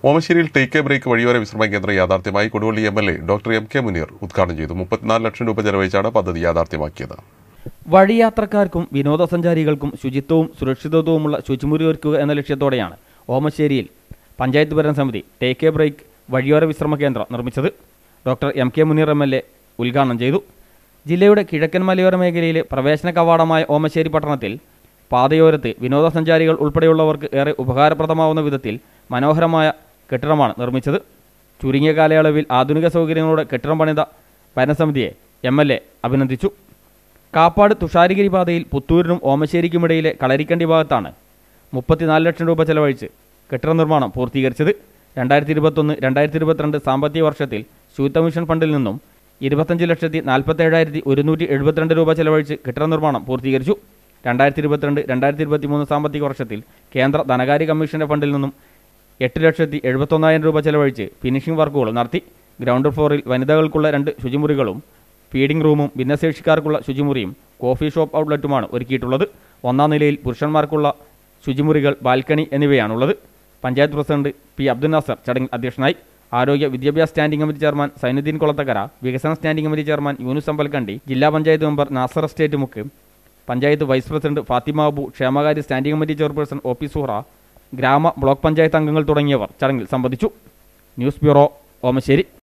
ഓമശ്ശേരിയിൽ take A break വഴിയോര വിശ്രമ കേന്ദ്രം യാഥാർത്ഥ്യമായി Koduvally M L A doctor M K Muneer ഉദ്ഘാടനം ചെയ്തു മുപ്പത്തിനാല് ലക്ഷം രൂപ ചെലവഴിച്ചാണ് പദ്ധതി യാഥാർത്ഥ്യമാക്കിയത് വഴിയാത്രക്കാർക്കും വിനോദസഞ്ചാരികൾക്കും ശുചിത്വവും സുരക്ഷിതത്വവുമുള്ള ശുചിമുറി ഒരുക്കുക എന്ന ലക്ഷ്യത്തോടെയാണ് ഓമശ്ശേരിയിൽ പഞ്ചായത്ത് ഭരണസമിതി ടേക്ക് എ ബ്രേക്ക് വഴിയോര വിശ്രമ കേന്ദ്രം നിർമ്മിച്ചത് doctor M K Muneer M L A ഉദ്ഘാടനം ചെയ്തു ജില്ലയുടെ കിഴക്കൻ മലയോര മേഖലയിലെ പ്രവേശന കവാടമായ ഓമശ്ശേരി പട്ടണത്തിൽ പാതയോരത്ത് വിനോദസഞ്ചാരികൾ ഉൾപ്പെടെയുള്ളവർക്ക് ഏറെ ഉപകാരപ്രദമാവുന്ന വിധത്തിൽ മനോഹരമായ കെട്ടിടമാണ് നിർമ്മിച്ചത് ചുരുങ്ങിയ കാലയളവിൽ ആധുനിക സൗകര്യങ്ങളോടെ കെട്ടിടം പണിത ഭരണസമിതിയെ എം എൽ എ അഭിനന്ദിച്ചു കാപ്പാട് തുഷാരഗിരി പാതയിൽ പുത്തൂരിനും ഓമശ്ശേരിക്കുമിടയിലെ കളരിക്കണ്ടി ഭാഗത്താണ് മുപ്പത്തിനാല് ലക്ഷം രൂപ ചെലവഴിച്ച് കെട്ടിട നിർമ്മാണം പൂർത്തീകരിച്ചത് രണ്ടായിരത്തി ഇരുപത്തൊന്ന് രണ്ടായിരത്തി ഇരുപത്തിരണ്ട് സാമ്പത്തിക വർഷത്തിൽ ശുചിത്വ മിഷൻ ഫണ്ടിൽ നിന്നും ഇരുപത്തഞ്ച് ലക്ഷത്തി നാൽപ്പത്തേഴായിരത്തി ഒരുന്നൂറ്റി എഴുപത്തിരണ്ട് രൂപ ചെലവഴിച്ച് കെട്ടിട നിർമ്മാണം പൂർത്തീകരിച്ചു രണ്ടായിരത്തി ഇരുപത്തിരണ്ട് രണ്ടായിരത്തി ഇരുപത്തി മൂന്ന് സാമ്പത്തിക വർഷത്തിൽ കേന്ദ്ര ധനകാര്യ കമ്മീഷന്റെ ഫണ്ടിൽ നിന്നും എട്ട് ലക്ഷത്തി എഴുപത്തൊന്നായിരം രൂപ ചെലവഴിച്ച് ഫിനിഷിംഗ് വർക്കുകൾ നടത്തി ഗ്രൗണ്ട് ഫ്ലോറിൽ വനിതകൾക്കുള്ള രണ്ട് ശുചിമുറികളും ഫീഡിംഗ് റൂമും ഭിന്നശേഷിക്കാർക്കുള്ള ശുചിമുറിയും കോഫി ഷോപ്പ് ഔട്ട്ലെറ്റുമാണ് ഒരുക്കിയിട്ടുള്ളത് ഒന്നാം നിലയിൽ പുരുഷന്മാർക്കുള്ള ശുചിമുറികൾ ബാൽക്കണി എന്നിവയാണുള്ളത് പഞ്ചായത്ത് പ്രസിഡന്റ് പി അബ്ദുൽ നാസർ ചടങ്ങിൽ അധ്യക്ഷനായി ആരോഗ്യ വിദ്യാഭ്യാസ standing committee chairman Zainuddin Kolathakkara വികസന standing committee chairman Yunus Ambalakandi ജില്ലാ പഞ്ചായത്ത് മെമ്പർ നാസർ എസ്റ്റേറ്റ് മുക്ക് പഞ്ചായത്ത് വൈസ് പ്രസിഡന്റ് ഫാത്തിമ അബു ക്ഷേമകാര്യ standing committee chairperson O P Suhara ഗ്രാമ ബ്ലോക്ക് പഞ്ചായത്ത് അംഗങ്ങൾ തുടങ്ങിയവർ ചടങ്ങിൽ സംബന്ധിച്ചു ന്യൂസ് ബ്യൂറോ ഓമശ്ശേരി